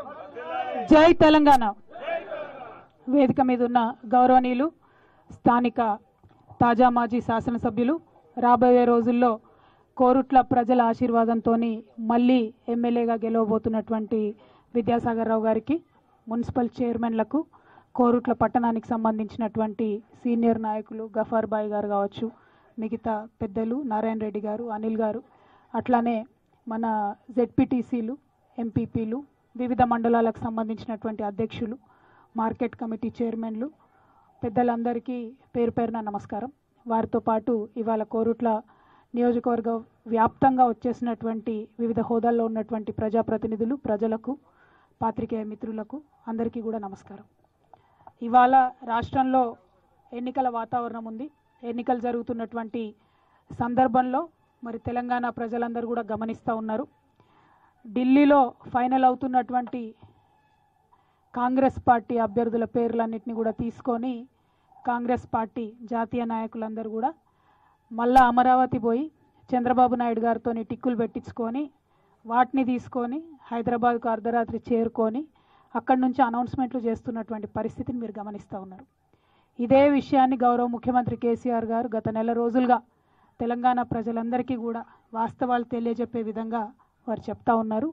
జై తెలంగాణ వేదిక మీద ఉన్న గౌరవనీయులు స్థానిక తాజా మాజీ శాసనసభ్యులు రాబోయే రోజుల్లో కోరుట్ల ప్రజల ఆశీర్వాదంతో మళ్ళీ ఎమ్మెల్యేగా గెలవబోతున్నటువంటి విద్యాసాగర్ రావు గారికి మున్సిపల్ చైర్మన్లకు కోరుట్ల పట్టణానికి సంబంధించినటువంటి సీనియర్ నాయకులు గఫార్ బాయ్ గారు కావచ్చు మిగతా పెద్దలు నారాయణ రెడ్డి గారు అనిల్ గారు అట్లానే మన జెడ్పీటీసీలు ఎంపీపీలు వివిధ మండలాలకు సంబంధించినటువంటి అధ్యక్షులు మార్కెట్ కమిటీ చైర్మన్లు పెద్దలందరికీ పేరు పేరున నమస్కారం వారితో పాటు ఇవాళ కోరుట్ల నియోజకవర్గ వ్యాప్తంగా వచ్చేసినటువంటి వివిధ హోదాల్లో ఉన్నటువంటి ప్రజాప్రతినిధులు ప్రజలకు పాత్రికేయ మిత్రులకు అందరికీ కూడా నమస్కారం ఇవాళ రాష్ట్రంలో ఎన్నికల వాతావరణం ఉంది ఎన్నికలు జరుగుతున్నటువంటి సందర్భంలో మరి తెలంగాణ ప్రజలందరూ కూడా గమనిస్తూ ఉన్నారు ఢిల్లీలో ఫైనల్ అవుతున్నటువంటి కాంగ్రెస్ పార్టీ అభ్యర్థుల పేర్లన్నింటినీ కూడా తీసుకొని కాంగ్రెస్ పార్టీ జాతీయ నాయకులందరూ కూడా మళ్ళా అమరావతి పోయి చంద్రబాబు నాయుడు గారితో టిక్కులు పెట్టించుకొని వాటిని తీసుకొని హైదరాబాద్కు అర్ధరాత్రి చేరుకొని అక్కడి నుంచి అనౌన్స్మెంట్లు చేస్తున్నటువంటి పరిస్థితిని మీరు గమనిస్తూ ఉన్నారు ఇదే విషయాన్ని గౌరవ ముఖ్యమంత్రి కేసీఆర్ గారు గత నెల రోజులుగా తెలంగాణ ప్రజలందరికీ కూడా వాస్తవాలు తెలియజెప్పే విధంగా వారు చెప్తా ఉన్నారు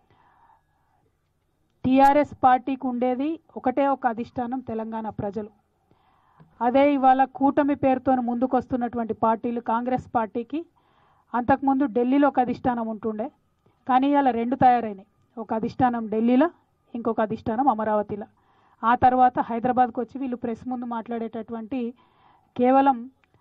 టీఆర్ఎస్ పార్టీకి ఉండేది ఒకటే ఒక అధిష్టానం తెలంగాణ ప్రజలు అదే ఇవాళ కూటమి పేరుతో ముందుకొస్తున్నటువంటి పార్టీలు కాంగ్రెస్ పార్టీకి అంతకుముందు ఢిల్లీలో ఒక అధిష్టానం ఉంటుండే కానీ ఇవాళ రెండు తయారైనాయి ఒక అధిష్టానం ఢిల్లీలో ఇంకొక అధిష్టానం అమరావతిలో ఆ తర్వాత హైదరాబాద్కి వచ్చి వీళ్ళు ప్రెస్ ముందు మాట్లాడేటటువంటి కేవలం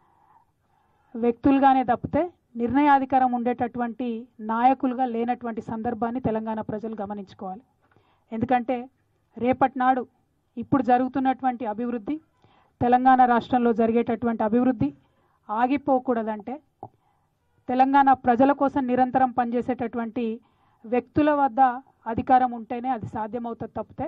వ్యక్తులుగానే తప్పితే నిర్ణయాధికారం ఉండేటటువంటి నాయకులుగా లేనటువంటి సందర్భాన్ని తెలంగాణ ప్రజలు గమనించుకోవాలి ఎందుకంటే రేపటి నాడు ఇప్పుడు జరుగుతున్నటువంటి అభివృద్ధి తెలంగాణ రాష్ట్రంలో జరిగేటటువంటి అభివృద్ధి ఆగిపోకూడదంటే తెలంగాణ ప్రజల కోసం నిరంతరం పనిచేసేటటువంటి వ్యక్తుల వద్ద అధికారం ఉంటేనే అది సాధ్యమవుతుంది తప్పితే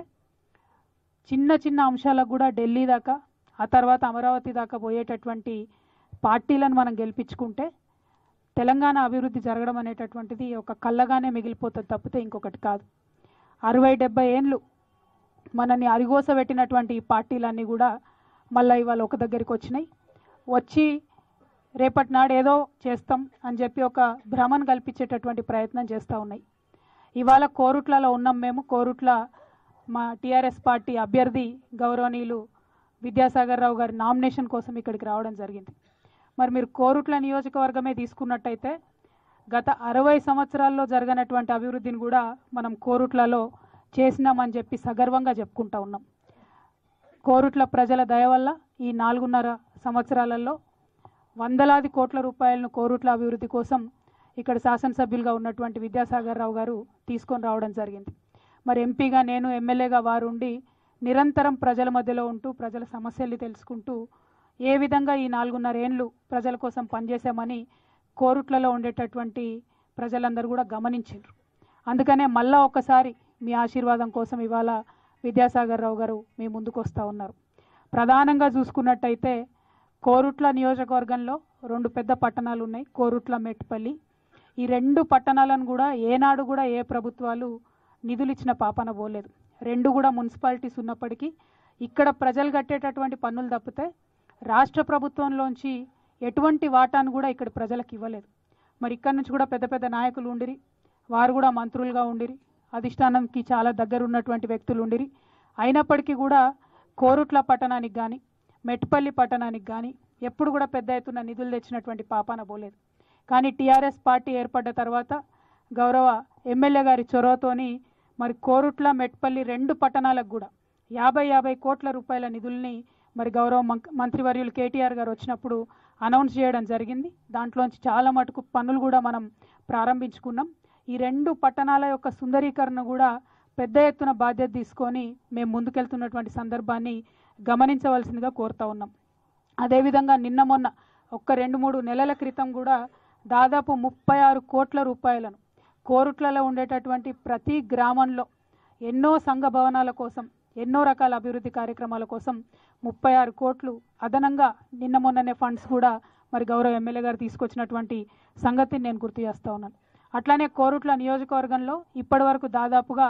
చిన్న చిన్న అంశాలకు కూడా ఢిల్లీ దాకా ఆ తర్వాత అమరావతి దాకా పోయేటటువంటి పార్టీలను మనం గెలిపించుకుంటే తెలంగాణ అభివృద్ధి జరగడం అనేటటువంటిది ఒక కళ్ళగానే మిగిలిపోతుంది తప్పితే ఇంకొకటి కాదు అరవై డెబ్బై ఏండ్లు మనల్ని అరిగోసబెట్టినటువంటి ఈ పార్టీలన్నీ కూడా మళ్ళీ ఇవాళ ఒక దగ్గరికి వచ్చినాయి వచ్చి రేపటి నాడు ఏదో చేస్తాం అని చెప్పి ఒక భ్రమను కల్పించేటటువంటి ప్రయత్నం చేస్తూ ఉన్నాయి ఇవాళ కోరుట్లలో ఉన్నాం మేము కోరుట్ల మా టీఆర్ఎస్ పార్టీ అభ్యర్థి గౌరవనీయులు విద్యాసాగర్ రావు గారి నామినేషన్ కోసం ఇక్కడికి రావడం జరిగింది మరి మీరు కోరుట్ల నియోజకవర్గమే తీసుకున్నట్టయితే గత అరవై సంవత్సరాల్లో జరగనటువంటి అభివృద్ధిని కూడా మనం కోరుట్లలో చేసినామని చెప్పి సగర్వంగా చెప్పుకుంటా ఉన్నాం కోరుట్ల ప్రజల దయ వల్ల ఈ నాలుగున్నర సంవత్సరాలలో వందలాది కోట్ల రూపాయలను కోరుట్ల అభివృద్ధి కోసం ఇక్కడ శాసనసభ్యులుగా ఉన్నటువంటి విద్యాసాగర్ రావు గారు తీసుకొని రావడం జరిగింది మరి ఎంపీగా నేను ఎమ్మెల్యేగా వారు ఉండి నిరంతరం ప్రజల మధ్యలో ఉంటూ ప్రజల సమస్యల్ని తెలుసుకుంటూ ఏ విధంగా ఈ నాలుగున్నర ఏండ్లు ప్రజల కోసం పనిచేశామని కోరుట్లలో ఉండేటటువంటి ప్రజలందరూ కూడా గమనించారు అందుకనే మళ్ళా ఒకసారి మీ ఆశీర్వాదం కోసం ఇవాళ విద్యాసాగర్ రావు గారు మీ ముందుకు వస్తూ ఉన్నారు ప్రధానంగా చూసుకున్నట్టయితే కోరుట్ల నియోజకవర్గంలో రెండు పెద్ద పట్టణాలు ఉన్నాయి కోరుట్ల మెట్పల్లి ఈ రెండు పట్టణాలను కూడా ఏనాడు కూడా ఏ ప్రభుత్వాలు నిధులు ఇచ్చిన పాపన పోలేదు రెండు కూడా మున్సిపాలిటీస్ ఉన్నప్పటికీ ఇక్కడ ప్రజలు కట్టేటటువంటి పన్నులు తప్పితే రాష్ట్ర ప్రభుత్వంలోంచి ఎటువంటి వాటాను కూడా ఇక్కడ ప్రజలకు ఇవ్వలేదు మరి ఇక్కడ నుంచి కూడా పెద్ద పెద్ద నాయకులు ఉండిరి వారు కూడా మంత్రులుగా ఉండిరి అధిష్టానంకి చాలా దగ్గర ఉన్నటువంటి వ్యక్తులు ఉండిరి అయినప్పటికీ కూడా కోరుట్ల పట్టణానికి కానీ మెట్పల్లి పట్టణానికి కానీ ఎప్పుడు కూడా పెద్ద ఎత్తున నిధులు తెచ్చినటువంటి పాపాన పోలేదు కానీ టీఆర్ఎస్ పార్టీ ఏర్పడ్డ తర్వాత గౌరవ ఎమ్మెల్యే గారి చొరవతోని మరి కోరుట్ల మెట్పల్లి రెండు పట్టణాలకు కూడా యాభై యాభై కోట్ల రూపాయల నిధుల్ని మరి గౌరవ మంక్- మంత్రివర్యులు కేటీఆర్ గారు వచ్చినప్పుడు అనౌన్స్ చేయడం జరిగింది దాంట్లోంచి చాలా మటుకు పనులు కూడా మనం ప్రారంభించుకున్నాం ఈ రెండు పట్టణాల యొక్క సుందరీకరణ కూడా పెద్ద ఎత్తున బాధ్యత తీసుకొని మేము ముందుకెళ్తున్నటువంటి సందర్భాన్ని గమనించవలసిందిగా కోరుతా ఉన్నాం అదేవిధంగా నిన్న మొన్న ఒక్క రెండు మూడు నెలల క్రితం కూడా దాదాపు ముప్పై ఆరు కోట్ల రూపాయలను కోరుట్లలో ఉండేటటువంటి ప్రతి గ్రామంలో ఎన్నో సంఘ భవనాల కోసం ఎన్నో రకాల అభివృద్ధి కార్యక్రమాల కోసం ముప్పై ఆరు కోట్లు అదనంగా నిన్న మొన్ననే ఫండ్స్ కూడా మరి గౌరవ ఎమ్మెల్యే గారు తీసుకొచ్చినటువంటి సంగతిని నేను గుర్తు చేస్తా ఉన్నాను అట్లానే కోరుట్ల నియోజకవర్గంలో ఇప్పటి వరకు దాదాపుగా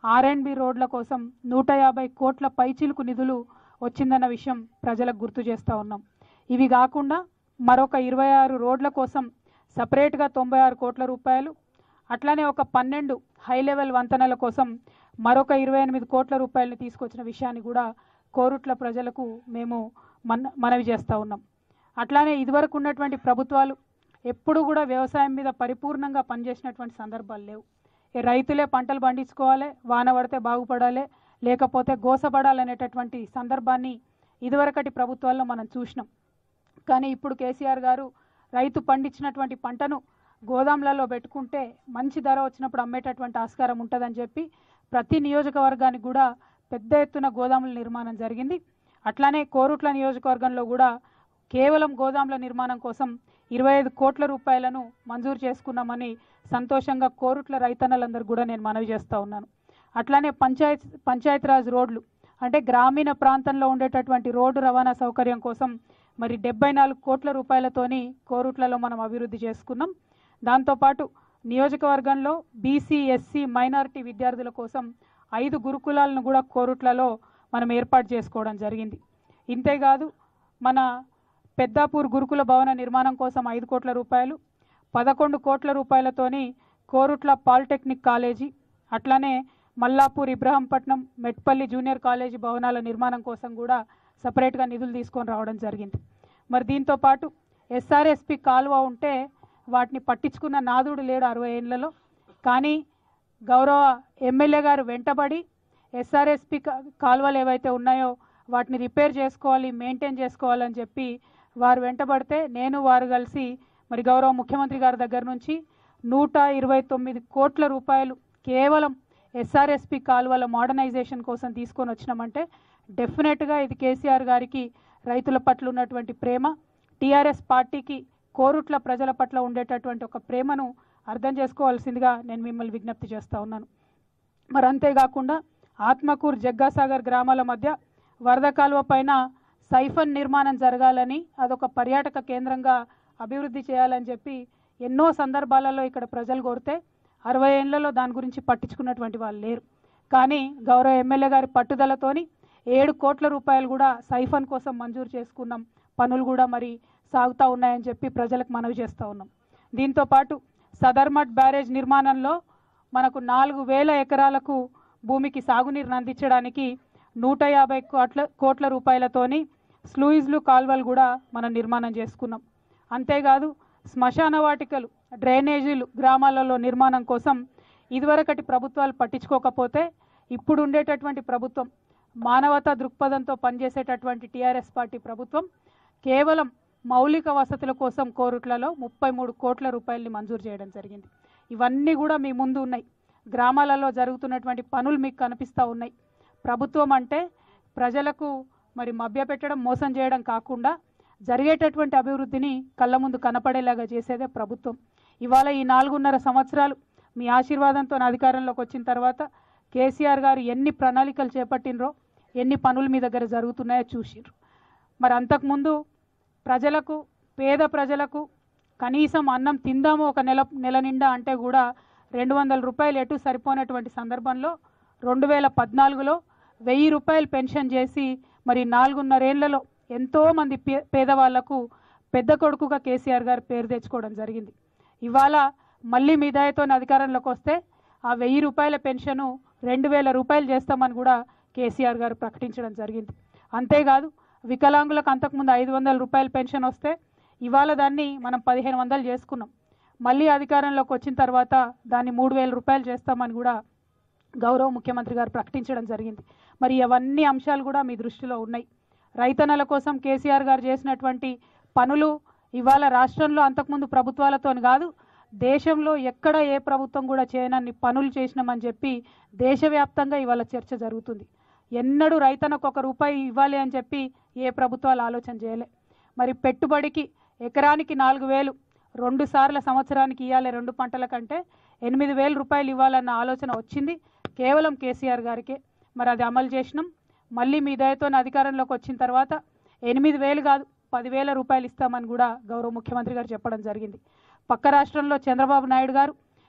ఆర్ఎండ్బి రోడ్ల కోసం నూట యాభై కోట్ల పైచిలుకు నిధులు వచ్చిందన్న విషయం ప్రజలకు గుర్తు చేస్తూ ఉన్నాం ఇవి కాకుండా మరొక ఇరవై ఆరు రోడ్ల కోసం సపరేట్గా తొంభై ఆరు కోట్ల రూపాయలు అట్లానే ఒక పన్నెండు హై లెవెల్ వంతెనల కోసం మరొక ఇరవై ఎనిమిది కోట్ల రూపాయలని తీసుకొచ్చిన విషయాన్ని కూడా కోరుట్ల ప్రజలకు మేము మన మనవి చేస్తూ ఉన్నాం అట్లానే ఇదివరకు ఉన్నటువంటి ప్రభుత్వాలు ఎప్పుడు కూడా వ్యవసాయం మీద పరిపూర్ణంగా పనిచేసినటువంటి సందర్భాలు లేవు ఈ రైతులే పంటలు పండించుకోవాలి వాన పడితే బాగుపడాలి లేకపోతే గోసపడాలనేటటువంటి సందర్భాన్ని ఇదివరకటి ప్రభుత్వాల్లో మనం చూసినాం కానీ ఇప్పుడు కేసీఆర్ గారు రైతు పండించినటువంటి పంటను గోదాంలలో పెట్టుకుంటే మంచి ధర వచ్చినప్పుడు అమ్మేటటువంటి ఆస్కారం ఉంటుందని చెప్పి ప్రతి నియోజకవర్గానికి కూడా పెద్ద ఎత్తున గోదాముల నిర్మాణం జరిగింది అట్లానే కోరుట్ల నియోజకవర్గంలో కూడా కేవలం గోదాముల నిర్మాణం కోసం ఇరవై ఐదు కోట్ల రూపాయలను మంజూరు చేసుకున్నామని సంతోషంగా కోరుట్ల రైతన్నలందరూ కూడా నేను మనవి చేస్తూ ఉన్నాను అట్లానే పంచాయత్ పంచాయతీరాజ్ రోడ్లు అంటే గ్రామీణ ప్రాంతంలో ఉండేటటువంటి రోడ్డు రవాణా సౌకర్యం కోసం మరి డెబ్బై నాలుగు కోట్ల రూపాయలతోని కోరుట్లలో మనం అభివృద్ధి చేసుకున్నాం దాంతోపాటు నియోజకవర్గంలో బీసీ ఎస్సీ మైనారిటీ విద్యార్థుల కోసం ఐదు గురుకులాలను కూడా కోరుట్లలో మనం ఏర్పాటు చేసుకోవడం జరిగింది ఇంతేకాదు మన పెద్దాపూర్ గురుకుల భవన నిర్మాణం కోసం ఐదు కోట్ల రూపాయలు పదకొండు కోట్ల రూపాయలతోని కోరుట్ల పాలిటెక్నిక్ కాలేజీ అట్లానే మల్లాపూర్ ఇబ్రహంపట్నం మెట్పల్లి జూనియర్ కాలేజీ భవనాల నిర్మాణం కోసం కూడా సపరేట్గా నిధులు తీసుకొని రావడం జరిగింది మరి దీంతో పాటు ఎస్ఆర్ఎస్పి కాలువ ఉంటే వాటిని పట్టించుకున్న నాదుడు లేడు అరవై ఏళ్లలో కానీ గౌరవ ఎమ్మెల్యే గారు వెంటబడి ఎస్ఆర్ఎస్పి కాలువలు ఏవైతే ఉన్నాయో వాటిని రిపేర్ చేసుకోవాలి మెయింటైన్ చేసుకోవాలని చెప్పి వారు వెంటబడితే నేను వారు కలిసి మరి గౌరవ ముఖ్యమంత్రి గారి దగ్గర నుంచి నూట ఇరవై తొమ్మిది కోట్ల రూపాయలు కేవలం ఎస్ఆర్ఎస్పి కాలువల మోడర్నైజేషన్ కోసం తీసుకొని వచ్చినామంటే డెఫినెట్గా ఇది కేసీఆర్ గారికి రైతుల పట్ల ఉన్నటువంటి ప్రేమ టీఆర్ఎస్ పార్టీకి కోరుట్ల ప్రజల పట్ల ఉండేటటువంటి ఒక ప్రేమను అర్థం చేసుకోవాల్సిందిగా నేను మిమ్మల్ని విజ్ఞప్తి చేస్తూ ఉన్నాను మరి అంతేకాకుండా ఆత్మకూరు జగ్గాసాగర్ గ్రామాల మధ్య వరద కాలువ పైన సైఫన్ నిర్మాణం జరగాలని అదొక పర్యాటక కేంద్రంగా అభివృద్ధి చేయాలని చెప్పి ఎన్నో సందర్భాలలో ఇక్కడ ప్రజలు కోరితే అరవై ఏళ్లలో దాని గురించి పట్టించుకున్నటువంటి వాళ్ళు లేరు కానీ గౌరవ ఎమ్మెల్యే గారి పట్టుదలతోని ఏడు కోట్ల రూపాయలు కూడా సైఫన్ కోసం మంజూరు చేసుకున్నాం పనులు కూడా మరి సాగుతూ ఉన్నాయని చెప్పి ప్రజలకు మనవి చేస్తూ ఉన్నాం దీంతో పాటు సదర్మట్ బ్యారేజ్ నిర్మాణంలో మనకు నాలుగు వేల ఎకరాలకు భూమికి సాగునీరుని అందించడానికి నూట యాభై కోట్ల కోట్ల రూపాయలతోని స్లూయిజ్లు కాల్వలు కూడా మనం నిర్మాణం చేసుకున్నాం అంతేకాదు శ్మశాన వాటికలు డ్రైనేజీలు గ్రామాలలో నిర్మాణం కోసం ఇదివరకటి ప్రభుత్వాలు పట్టించుకోకపోతే ఇప్పుడు ఉండేటటువంటి ప్రభుత్వం మానవతా దృక్పథంతో పనిచేసేటటువంటి టీఆర్ఎస్ పార్టీ ప్రభుత్వం కేవలం మౌలిక వసతుల కోసం కోరుట్లలో ముప్పై మూడు కోట్ల రూపాయలని మంజూరు చేయడం జరిగింది ఇవన్నీ కూడా మీ ముందు ఉన్నాయి గ్రామాలలో జరుగుతున్నటువంటి పనులు మీకు కనిపిస్తూ ఉన్నాయి ప్రభుత్వం అంటే ప్రజలకు మరి మభ్యపెట్టడం మోసం చేయడం కాకుండా జరిగేటటువంటి అభివృద్ధిని కళ్ళ ముందు కనపడేలాగా చేసేదే ప్రభుత్వం ఇవాళ ఈ నాలుగున్నర సంవత్సరాలు మీ ఆశీర్వాదంతో నా అధికారంలోకి వచ్చిన తర్వాత కేసీఆర్ గారు ఎన్ని ప్రణాళికలు చేపట్టినరో ఎన్ని పనులు మీ దగ్గర జరుగుతున్నాయో చూసిర్రు మరి అంతకుముందు ప్రజలకు పేద ప్రజలకు కనీసం అన్నం తిందాము ఒక నెల నెల నిండా అంటే కూడా రెండు వందల రూపాయలు ఎటు సరిపోయినటువంటి సందర్భంలో రెండు వేల పద్నాలుగులో వెయ్యి రూపాయలు పెన్షన్ చేసి మరి నాలుగున్నరేళ్లలో ఎంతోమంది పే పేదవాళ్లకు పెద్ద కొడుకుగా కేసీఆర్ గారు పేరు తెచ్చుకోవడం జరిగింది ఇవాళ మళ్ళీ మీ దయతో అధికారంలోకి వస్తే ఆ వెయ్యి రూపాయల పెన్షను రెండు వేల రూపాయలు చేస్తామని కూడా కేసీఆర్ గారు ప్రకటించడం జరిగింది అంతేకాదు వికలాంగులకు అంతకుముందు ఐదు వందల రూపాయల పెన్షన్ వస్తే ఇవాళ దాన్ని మనం పదిహేను వందలు చేసుకున్నాం మళ్ళీ అధికారంలోకి వచ్చిన తర్వాత దాన్ని మూడు వేల రూపాయలు చేస్తామని కూడా గౌరవ ముఖ్యమంత్రి గారు ప్రకటించడం జరిగింది మరి అవన్నీ అంశాలు కూడా మీ దృష్టిలో ఉన్నాయి రైతన్నల కోసం కేసీఆర్ గారు చేసినటువంటి పనులు ఇవాళ రాష్ట్రంలో అంతకుముందు ప్రభుత్వాలతో కాదు దేశంలో ఎక్కడ ఏ ప్రభుత్వం కూడా చేయనన్ని పనులు చేసినామని చెప్పి దేశవ్యాప్తంగా ఇవాళ చర్చ జరుగుతుంది ఎన్నడూ రైతన్నకు ఒక రూపాయి ఇవ్వాలి అని చెప్పి ఏ ప్రభుత్వాలు ఆలోచన చేయలే మరి పెట్టుబడికి ఎకరానికి నాలుగు వేలు రెండు సార్ల సంవత్సరానికి ఇవ్వాలి రెండు పంటల కంటే ఎనిమిది వేల రూపాయలు ఇవ్వాలన్న ఆలోచన వచ్చింది కేవలం కేసీఆర్ గారికే మరి అది అమలు చేసినాం మళ్ళీ మీ దయతో అధికారంలోకి వచ్చిన తర్వాత ఎనిమిది వేలు కాదు పదివేల రూపాయలు ఇస్తామని కూడా గౌరవ ముఖ్యమంత్రి గారు చెప్పడం జరిగింది పక్క రాష్ట్రంలో చంద్రబాబు నాయుడు గారు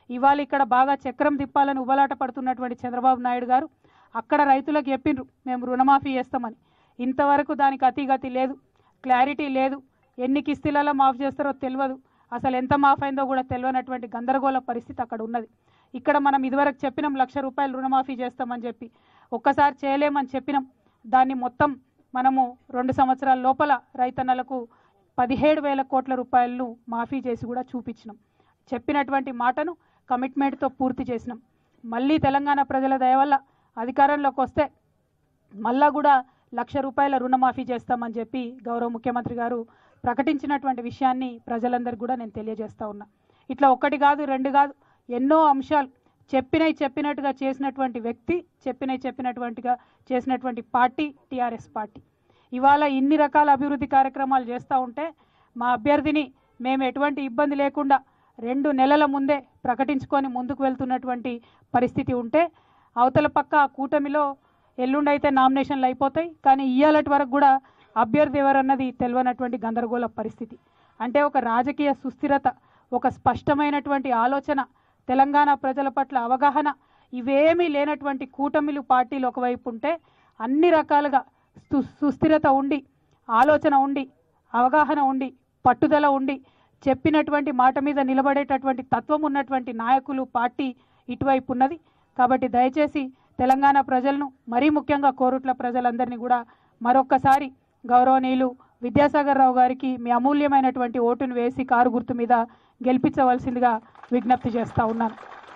ఇవాళ ఇక్కడ బాగా చక్రం తిప్పాలని ఉబలాట పడుతున్నటువంటి చంద్రబాబు నాయుడు గారు అక్కడ రైతులకు చెప్పిండ్రు మేము రుణమాఫీ చేస్తామని ఇంతవరకు దానికి అతిగతి లేదు క్లారిటీ లేదు ఎన్ని కిస్తీలలో మాఫ్ చేస్తారో తెలియదు అసలు ఎంత మాఫ్ అయిందో కూడా తెలియనటువంటి గందరగోళ పరిస్థితి అక్కడ ఉన్నది ఇక్కడ మనం ఇదివరకు చెప్పినాం లక్ష రూపాయలు రుణమాఫీ చేస్తామని చెప్పి ఒక్కసారి చేయలేమని చెప్పినాం దాన్ని మొత్తం మనము రెండు సంవత్సరాల లోపల రైతన్నలకు పదిహేడు వేల కోట్ల రూపాయలను మాఫీ చేసి కూడా చూపించినాం చెప్పినటువంటి మాటను కమిట్మెంట్తో పూర్తి చేసినాం మళ్ళీ తెలంగాణ ప్రజల దయ వల్ల అధికారంలోకి వస్తే మళ్ళా కూడా లక్ష రూపాయల రుణమాఫీ చేస్తామని చెప్పి గౌరవ ముఖ్యమంత్రి గారు ప్రకటించినటువంటి విషయాన్ని ప్రజలందరికీ కూడా నేను తెలియజేస్తా ఉన్నా ఇట్లా ఒకటి కాదు రెండు కాదు ఎన్నో అంశాలు చెప్పినవి చెప్పినట్టుగా చేసినటువంటి వ్యక్తి చెప్పినవి చెప్పినటువంటిగా చేసినటువంటి పార్టీ టీఆర్ఎస్ పార్టీ ఇవాళ ఇన్ని రకాల అభివృద్ధి కార్యక్రమాలు చేస్తూ ఉంటే మా అభ్యర్థిని మేము ఎటువంటి ఇబ్బంది లేకుండా రెండు నెలల ముందే ప్రకటించుకొని ముందుకు వెళ్తున్నటువంటి పరిస్థితి ఉంటే అవతల పక్క ఆ కూటమిలో ఎల్లుండి అయితే నామినేషన్లు అయిపోతాయి కానీ ఇయ్యాలటి వరకు కూడా అభ్యర్థి ఎవరన్నది తెలియనటువంటి గందరగోళ పరిస్థితి అంటే ఒక రాజకీయ సుస్థిరత ఒక స్పష్టమైనటువంటి ఆలోచన తెలంగాణ ప్రజల పట్ల అవగాహన ఇవేమీ లేనటువంటి కూటమిలు పార్టీలు ఒకవైపు ఉంటే అన్ని రకాలుగా సు- సుస్థిరత ఉండి ఆలోచన ఉండి అవగాహన ఉండి పట్టుదల ఉండి చెప్పినటువంటి మాట మీద నిలబడేటటువంటి తత్వం ఉన్నటువంటి నాయకులు పార్టీ ఇటువైపు ఉన్నది కాబట్టి దయచేసి తెలంగాణ ప్రజలను మరీ ముఖ్యంగా కోరుట్ల ప్రజలందరినీ కూడా మరొక్కసారి గౌరవనీయులు విద్యాసాగర్ రావు గారికి మీ అమూల్యమైనటువంటి ఓటును వేసి కారు గుర్తు మీద గెలిపించవలసిందిగా విజ్ఞప్తి చేస్తా ఉన్నాను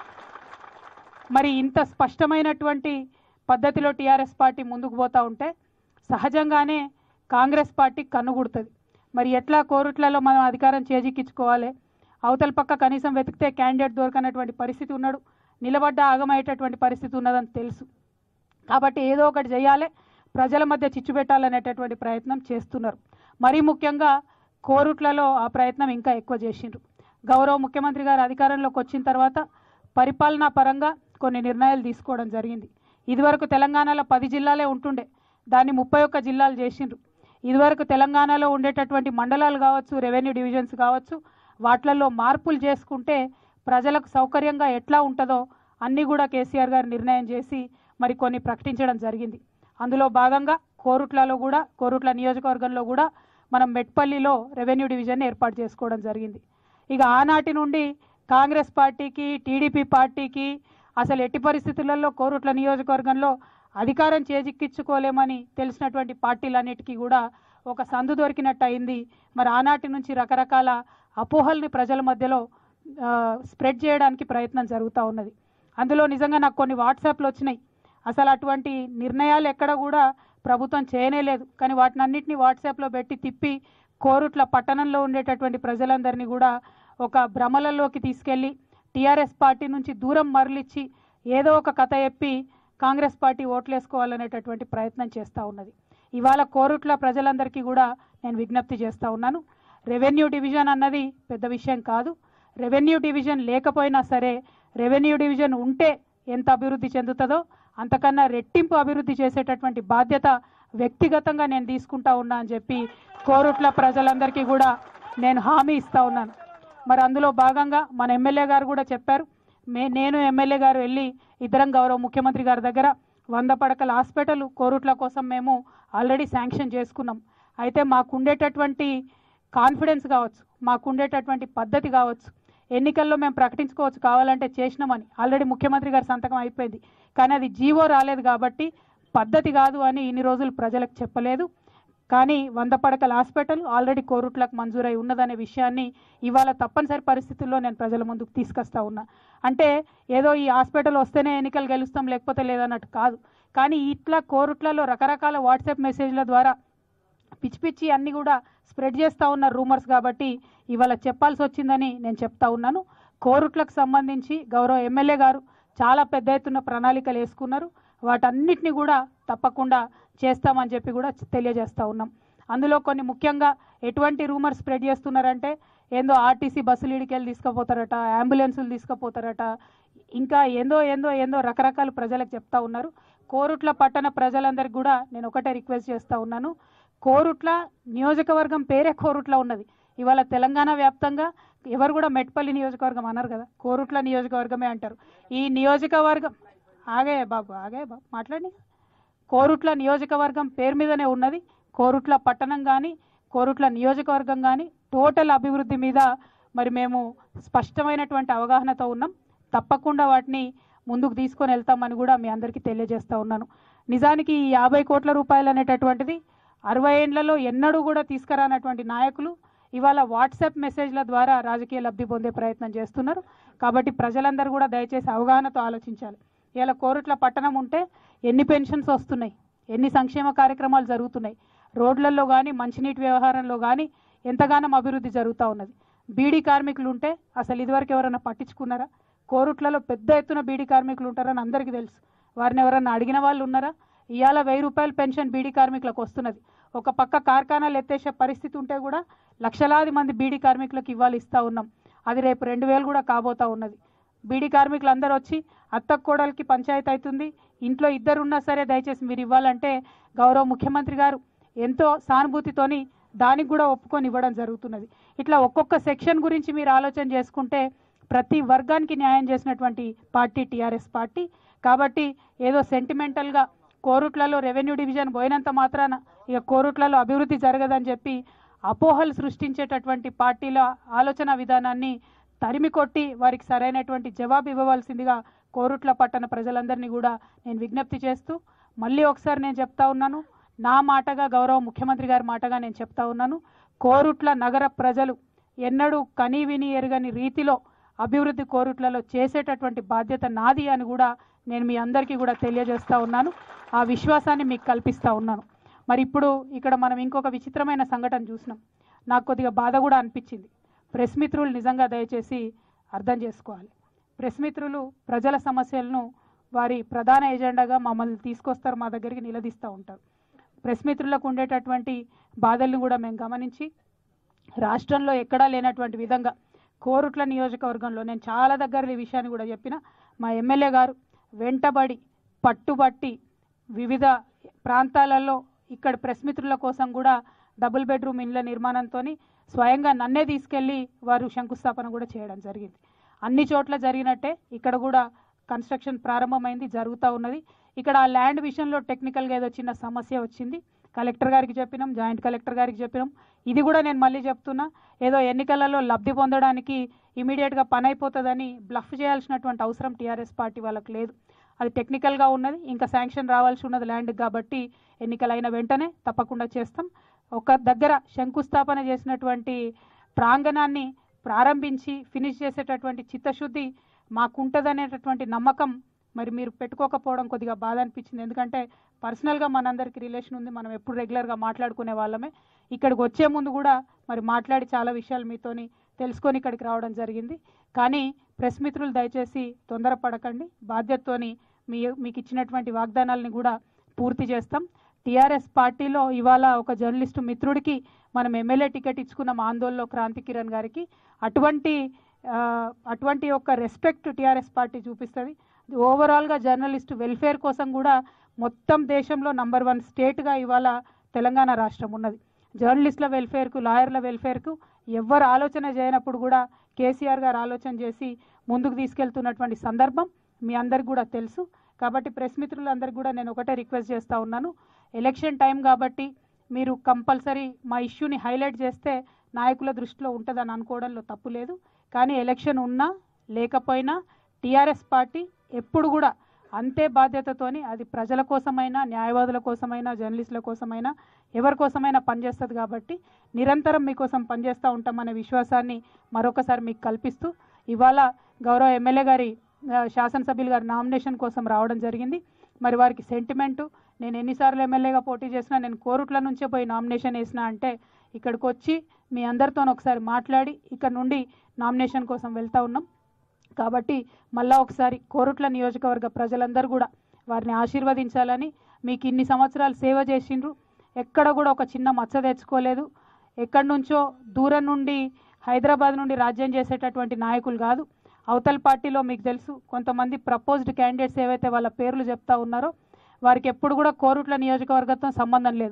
మరి ఇంత స్పష్టమైనటువంటి పద్ధతిలో టీఆర్ఎస్ పార్టీ ముందుకు పోతా ఉంటే సహజంగానే కాంగ్రెస్ పార్టీ కన్నుగుడుతుంది మరి ఎట్లా కోరుట్లలో మనం అధికారం చేజిక్కించుకోవాలి అవతల పక్క కనీసం వెతికితే క్యాండిడేట్ దొరకనటువంటి పరిస్థితి ఉన్నాడు నిలబడ్డ ఆగమయ్యేటటువంటి పరిస్థితి ఉన్నదని తెలుసు కాబట్టి ఏదో ఒకటి చేయాలి ప్రజల మధ్య చిచ్చు పెట్టాలనేటటువంటి ప్రయత్నం చేస్తున్నారు మరీ ముఖ్యంగా కోరుట్లలో ఆ ప్రయత్నం ఇంకా ఎక్కువ చేసిండ్రు గౌరవ ముఖ్యమంత్రి గారు అధికారంలోకి వచ్చిన తర్వాత పరిపాలనా పరంగా కొన్ని నిర్ణయాలు తీసుకోవడం జరిగింది ఇదివరకు తెలంగాణలో పది జిల్లాలే ఉంటుండే దాన్ని ముప్పై ఒక్క జిల్లాలు చేసిండ్రు ఇదివరకు తెలంగాణలో ఉండేటటువంటి మండలాలు కావచ్చు రెవెన్యూ డివిజన్స్ కావచ్చు వాట్లలో మార్పులు చేసుకుంటే ప్రజలకు సౌకర్యంగా ఎట్లా ఉంటుందో అన్నీ కూడా కేసీఆర్ గారు నిర్ణయం చేసి మరి కొన్ని ప్రకటించడం జరిగింది అందులో భాగంగా కోరుట్లలో కూడా కోరుట్ల నియోజకవర్గంలో కూడా మనం మెట్పల్లిలో రెవెన్యూ డివిజన్ ఏర్పాటు చేసుకోవడం జరిగింది ఇక ఆనాటి నుండి కాంగ్రెస్ పార్టీకి టీడీపీ పార్టీకి అసలు ఎట్టి పరిస్థితులలో కోరుట్ల నియోజకవర్గంలో అధికారం చేజిక్కించుకోలేమని తెలిసినటువంటి పార్టీలన్నిటికీ కూడా ఒక సందు దొరికినట్టు అయింది మరి ఆనాటి నుంచి రకరకాల అపోహల్ని ప్రజల మధ్యలో ఆ, స్ప్రెడ్ చేయడానికి ప్రయత్నం జరుగుతూ ఉన్నది అందులో నిజంగా నాకు కొన్ని వాట్సాప్లు వచ్చినాయి అసలు అటువంటి నిర్ణయాలు ఎక్కడ కూడా ప్రభుత్వం చేయనే లేదు కానీ వాటిని అన్నింటినీ వాట్సాప్లో పెట్టి తిప్పి కోరుట్ల పట్టణంలో ఉండేటటువంటి ప్రజలందరినీ కూడా ఒక భ్రమలలోకి తీసుకెళ్ళి టీఆర్ఎస్ పార్టీ నుంచి దూరం మరలిచ్చి ఏదో ఒక కథ చెప్పి కాంగ్రెస్ పార్టీ ఓట్లేసుకోవాలనేటటువంటి ప్రయత్నం చేస్తూ ఉన్నది ఇవాళ కోరుట్ల ప్రజలందరికీ కూడా నేను విజ్ఞప్తి చేస్తూ ఉన్నాను రెవెన్యూ డివిజన్ అన్నది పెద్ద విషయం కాదు రెవెన్యూ డివిజన్ లేకపోయినా సరే రెవెన్యూ డివిజన్ ఉంటే ఎంత అభివృద్ధి చెందుతుందో అంతకన్నా రెట్టింపు అభివృద్ధి చేసేటటువంటి బాధ్యత వ్యక్తిగతంగా నేను తీసుకుంటా ఉన్నా అని చెప్పి కోరుట్ల ప్రజలందరికీ కూడా నేను హామీ ఇస్తా ఉన్నాను మరి అందులో భాగంగా మన ఎమ్మెల్యే గారు కూడా చెప్పారు మే నేను ఎమ్మెల్యే గారు వెళ్ళి ఇద్దరం గౌరవ ముఖ్యమంత్రి గారి దగ్గర వంద పడకల హాస్పిటల్ కోరుట్ల కోసం మేము ఆల్రెడీ శాంక్షన్ చేసుకున్నాం అయితే మాకుండేటటువంటి కాన్ఫిడెన్స్ కావచ్చు మాకుండేటటువంటి పద్ధతి కావచ్చు ఎన్నికల్లో మేము ప్రకటించుకోవచ్చు కావాలంటే చేసినామని ఆల్రెడీ ముఖ్యమంత్రి గారి సంతకం అయిపోయింది కానీ అది జీవో రాలేదు కాబట్టి పద్ధతి కాదు అని ఇన్ని రోజులు ప్రజలకు చెప్పలేదు కానీ వంద పడకల హాస్పిటల్ ఆల్రెడీ కోరుట్లకు మంజూరై ఉన్నదనే విషయాన్ని ఇవాళ తప్పనిసరి పరిస్థితుల్లో నేను ప్రజల ముందుకు తీసుకొస్తా ఉన్నా అంటే ఏదో ఈ హాస్పిటల్ వస్తేనే ఎన్నికలు గెలుస్తాం లేకపోతే లేదన్నట్టు కాదు కానీ ఇట్లా కోరుట్లలో రకరకాల వాట్సాప్ మెసేజ్ల ద్వారా పిచ్చి పిచ్చి అన్ని కూడా స్ప్రెడ్ చేస్తూ ఉన్న రూమర్స్ కాబట్టి ఇవాళ చెప్పాల్సి వచ్చిందని నేను చెప్తా ఉన్నాను కోరుట్లకు సంబంధించి గౌరవ ఎమ్మెల్యే గారు చాలా పెద్ద ఎత్తున ప్రణాళికలు వేసుకున్నారు వాటన్నిటిని కూడా తప్పకుండా చేస్తామని చెప్పి కూడా తెలియజేస్తా ఉన్నాం అందులో కొన్ని ముఖ్యంగా ఎటువంటి రూమర్ స్ప్రెడ్ చేస్తున్నారంటే ఏందో ఆర్టీసీ బస్సులు ఇడికెళ్ళి తీసుకుపోతారట అంబులెన్సులు తీసుకుపోతారట ఇంకా ఏందో ఏందో ఏందో రకరకాల ప్రజలకు చెప్తా ఉన్నారు కోరుట్ల పట్టణ ప్రజలందరికీ కూడా నేను ఒకటే రిక్వెస్ట్ చేస్తా ఉన్నాను కోరుట్ల నియోజకవర్గం పేరే కోరుట్ల ఉన్నది ఇవాళ తెలంగాణ వ్యాప్తంగా ఎవరు కూడా మెట్పల్లి నియోజకవర్గం అన్నారు కదా కోరుట్ల నియోజకవర్గమే అంటారు ఈ నియోజకవర్గం ఆగే బాబు ఆగే బాబు మాట్లాడి కోరుట్ల నియోజకవర్గం పేరు మీదనే ఉన్నది కోరుట్ల పట్టణం కానీ కోరుట్ల నియోజకవర్గం కానీ టోటల్ అభివృద్ధి మీద మరి మేము స్పష్టమైనటువంటి అవగాహనతో ఉన్నాం తప్పకుండా వాటిని ముందుకు తీసుకొని వెళ్తామని కూడా మీ అందరికీ తెలియజేస్తా ఉన్నాను నిజానికి ఈ యాభై కోట్ల రూపాయలు అనేటటువంటిది అరవై ఏండ్లలో ఎన్నడూ కూడా తీసుకురానటువంటి నాయకులు ఇవాళ వాట్సాప్ మెసేజ్ల ద్వారా రాజకీయ లబ్ధి పొందే ప్రయత్నం చేస్తున్నారు కాబట్టి ప్రజలందరూ కూడా దయచేసి అవగాహనతో ఆలోచించాలి ఇలా కోరుట్ల పట్టణం ఉంటే ఎన్ని పెన్షన్స్ వస్తున్నాయి ఎన్ని సంక్షేమ కార్యక్రమాలు జరుగుతున్నాయి రోడ్లలో కానీ మంచినీటి వ్యవహారంలో కానీ ఎంతగానో అభివృద్ధి జరుగుతూ ఉన్నది బీడీ కార్మికులు ఉంటే అసలు ఇదివరకు ఎవరైనా పట్టించుకున్నారా కోరుట్లలో పెద్ద ఎత్తున బీడీ కార్మికులు ఉంటారని అందరికీ తెలుసు వారిని ఎవరన్నా అడిగిన వాళ్ళు ఉన్నారా ఇవాళ వెయ్యి రూపాయల పెన్షన్ బీడీ కార్మికులకు వస్తున్నది ఒక పక్క కార్ఖానాలు ఎత్తేసే పరిస్థితి ఉంటే కూడా లక్షలాది మంది బీడీ కార్మికులకు ఇవ్వాలి ఇస్తా ఉన్నాం అది రేపు రెండు వేలు కూడా కాబోతా ఉన్నది బీడీ కార్మికులు అందరూ వచ్చి అత్త కోడలికి పంచాయతీ అవుతుంది ఇంట్లో ఇద్దరు ఉన్నా సరే దయచేసి మీరు ఇవ్వాలంటే గౌరవ ముఖ్యమంత్రి గారు ఎంతో సానుభూతితోని దానికి కూడా ఒప్పుకొని ఇవ్వడం జరుగుతున్నది ఇట్లా ఒక్కొక్క సెక్షన్ గురించి మీరు ఆలోచన చేసుకుంటే ప్రతి వర్గానికి న్యాయం చేసినటువంటి పార్టీ టీఆర్ఎస్ పార్టీ కాబట్టి ఏదో సెంటిమెంటల్గా కోరుట్లలో రెవెన్యూ డివిజన్ పోయినంత మాత్రాన ఇక కోరుట్లలో అభివృద్ధి జరగదని చెప్పి అపోహలు సృష్టించేటటువంటి పార్టీల ఆలోచన విధానాన్ని తరిమి కొట్టి వారికి సరైనటువంటి జవాబు ఇవ్వవలసిందిగా కోరుట్ల పట్టణ ప్రజలందరినీ కూడా నేను విజ్ఞప్తి చేస్తూ మళ్ళీ ఒకసారి నేను చెప్తా ఉన్నాను నా మాటగా గౌరవ ముఖ్యమంత్రి గారి మాటగా నేను చెప్తా ఉన్నాను కోరుట్ల నగర ప్రజలు ఎన్నడూ కనీ విని ఎరగని రీతిలో అభివృద్ధి కోరుట్లలో చేసేటటువంటి బాధ్యత నాది అని కూడా నేను మీ అందరికీ కూడా తెలియజేస్తా ఉన్నాను ఆ విశ్వాసాన్ని మీకు కల్పిస్తా ఉన్నాను మరి ఇప్పుడు ఇక్కడ మనం ఇంకొక విచిత్రమైన సంఘటన చూసినాం నాకు కొద్దిగా బాధ కూడా అనిపించింది ప్రెస్ మిత్రులు నిజంగా దయచేసి అర్థం చేసుకోవాలి ప్రెస్ మిత్రులు ప్రజల సమస్యలను వారి ప్రధాన ఎజెండాగా మమ్మల్ని తీసుకొస్తారు మా దగ్గరికి నిలదీస్తూ ఉంటారు ప్రెస్ మిత్రులకు ఉండేటటువంటి బాధల్ని కూడా మేము గమనించి రాష్ట్రంలో ఎక్కడా లేనటువంటి విధంగా కోరుట్ల నియోజకవర్గంలో నేను చాలా దగ్గర ఈ విషయాన్ని కూడా చెప్పిన మా ఎమ్మెల్యే గారు వెంటబడి పట్టుబట్టి వివిధ ప్రాంతాలలో ఇక్కడ ప్రెస్ మిత్రుల కోసం కూడా డబుల్ బెడ్రూమ్ ఇండ్ల నిర్మాణంతో స్వయంగా నన్నే తీసుకెళ్ళి వారు శంకుస్థాపన కూడా చేయడం జరిగింది అన్ని చోట్ల జరిగినట్టే ఇక్కడ కూడా కన్స్ట్రక్షన్ ప్రారంభమైంది జరుగుతూ ఉన్నది ఇక్కడ ఆ ల్యాండ్ విషయంలో టెక్నికల్గా ఏదో చిన్న సమస్య వచ్చింది కలెక్టర్ గారికి చెప్పినాం జాయింట్ కలెక్టర్ గారికి చెప్పినాం ఇది కూడా నేను మళ్ళీ చెప్తున్నా ఏదో ఎన్నికలలో లబ్ధి పొందడానికి ఇమీడియట్గా పని అయిపోతుందని బ్లఫ్ చేయాల్సినటువంటి అవసరం టీఆర్ఎస్ పార్టీ వాళ్ళకి లేదు అది టెక్నికల్గా ఉన్నది ఇంకా శాంక్షన్ రావాల్సి ఉన్నది ల్యాండ్ కాబట్టి ఎన్నికలైన వెంటనే తప్పకుండా చేస్తాం ఒక దగ్గర శంకుస్థాపన చేసినటువంటి ప్రాంగణాన్ని ప్రారంభించి ఫినిష్ చేసేటటువంటి చిత్తశుద్ధి మాకుంటుందనేటటువంటి నమ్మకం మరి మీరు పెట్టుకోకపోవడం కొద్దిగా బాధ అనిపించింది ఎందుకంటే పర్సనల్గా మనందరికీ రిలేషన్ ఉంది మనం ఎప్పుడు రెగ్యులర్గా మాట్లాడుకునే వాళ్ళమే ఇక్కడికి వచ్చే ముందు కూడా మరి మాట్లాడి చాలా విషయాలు మీతోని తెలుసుకొని ఇక్కడికి రావడం జరిగింది కానీ ప్రెస్ మిత్రులు దయచేసి తొందరపడకండి బాధ్యతతోని మీ మీకు ఇచ్చినటువంటి వాగ్దానాలని కూడా పూర్తి చేస్తాం టీఆర్ఎస్ పార్టీలో ఇవాళ ఒక జర్నలిస్టు మిత్రుడికి మనం ఎమ్మెల్యే టికెట్ ఇచ్చుకున్నాం ఆందోళనలో క్రాంతి కిరణ్ గారికి అటువంటి ఆ, అటువంటి ఒక రెస్పెక్ట్ టీఆర్ఎస్ పార్టీ చూపిస్తుంది ఓవరాల్గా జర్నలిస్ట్ వెల్ఫేర్ కోసం కూడా మొత్తం దేశంలో నంబర్ వన్ స్టేట్గా ఇవాళ తెలంగాణ రాష్ట్రం ఉన్నది జర్నలిస్టుల వెల్ఫేర్కు లాయర్ల వెల్ఫేర్కు ఎవ్వరు ఆలోచన చేయనప్పుడు కూడా కేసీఆర్ గారు ఆలోచన చేసి ముందుకు తీసుకెళ్తున్నటువంటి సందర్భం మీ అందరికి కూడా తెలుసు కాబట్టి ప్రెస్ మిత్రులందరికీ కూడా నేను ఒకటే రిక్వెస్ట్ చేస్తూ ఉన్నాను ఎలక్షన్ టైం కాబట్టి మీరు కంపల్సరీ మా ఇష్యూని హైలైట్ చేస్తే నాయకుల దృష్టిలో ఉంటుందని అనుకోవడంలో తప్పు లేదు కానీ ఎలక్షన్ ఉన్నా లేకపోయినా టీఆర్ఎస్ పార్టీ ఎప్పుడు కూడా అంతే బాధ్యతతోని అది ప్రజల కోసమైనా న్యాయవాదుల కోసమైనా జర్నలిస్టుల కోసమైనా ఎవరి కోసమైనా పనిచేస్తుంది కాబట్టి నిరంతరం మీకోసం పనిచేస్తూ ఉంటామనే విశ్వాసాన్ని మరొకసారి మీకు కల్పిస్తూ ఇవాళ గౌరవ ఎమ్మెల్యే గారి ఆ, శాసనసభ్యులు గారి నామినేషన్ కోసం రావడం జరిగింది మరి వారికి సెంటిమెంటు నేను ఎన్నిసార్లు ఎమ్మెల్యేగా పోటీ చేసినా నేను కోరుట్ల నుంచే పోయి నామినేషన్ వేసిన అంటే ఇక్కడికి వచ్చి మీ అందరితో ఒకసారి మాట్లాడి ఇక్కడ నుండి నామినేషన్ కోసం వెళ్తా ఉన్నాం కాబట్టి మళ్ళా ఒకసారి కోరుట్ల నియోజకవర్గ ప్రజలందరూ కూడా వారిని ఆశీర్వదించాలని మీకు ఇన్ని సంవత్సరాలు సేవ చేసిండ్రు ఎక్కడ కూడా ఒక చిన్న మచ్చ తెచ్చుకోలేదు ఎక్కడి నుంచో దూరం నుండి హైదరాబాద్ నుండి రాజ్యం చేసేటటువంటి నాయకులు కాదు అవతల పార్టీలో మీకు తెలుసు కొంతమంది ప్రపోజ్డ్ క్యాండిడేట్స్ ఏవైతే వాళ్ళ పేర్లు చెప్తా ఉన్నారో వారికి ఎప్పుడు కూడా కోరుట్ల నియోజకవర్గంతో సంబంధం లేదు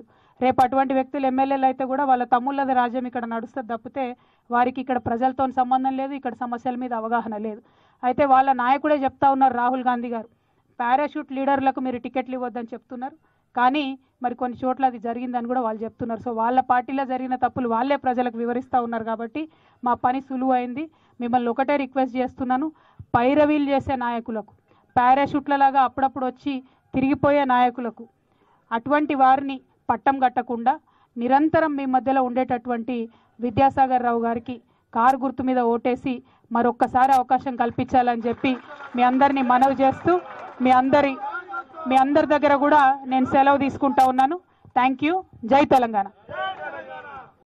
రేపు అటువంటి వ్యక్తులు ఎమ్మెల్యేలు అయితే కూడా వాళ్ళ తమ్ముళ్ళది రాజ్యం ఇక్కడ నడుస్తుంది తప్పితే వారికి ఇక్కడ ప్రజలతో సంబంధం లేదు ఇక్కడ సమస్యల మీద అవగాహన లేదు అయితే వాళ్ళ నాయకుడే చెప్తా ఉన్నారు రాహుల్ గాంధీ గారు పారాషూట్ లీడర్లకు మీరు టికెట్లు ఇవ్వద్దని చెప్తున్నారు కానీ మరి కొన్ని చోట్ల అది జరిగిందని కూడా వాళ్ళు చెప్తున్నారు సో వాళ్ళ పార్టీలో జరిగిన తప్పులు వాళ్ళే ప్రజలకు వివరిస్తూ ఉన్నారు కాబట్టి మా పని సులువు అయింది మిమ్మల్ని ఒకటే రిక్వెస్ట్ చేస్తున్నాను పైరవీలు చేసే నాయకులకు పారాషూట్లలాగా అప్పుడప్పుడు వచ్చి తిరిగిపోయే నాయకులకు అటువంటి వారిని పట్టం కట్టకుండా నిరంతరం మీ మధ్యలో ఉండేటటువంటి విద్యాసాగర్ రావు గారికి కారు గుర్తు మీద ఓటేసి మరొక్కసారి అవకాశం కల్పించాలని చెప్పి మీ అందరినీ మనవి చేస్తూ మీ అందరి మీ అందరి దగ్గర కూడా నేను సెలవు తీసుకుంటా ఉన్నాను థ్యాంక్ యూ జై తెలంగాణ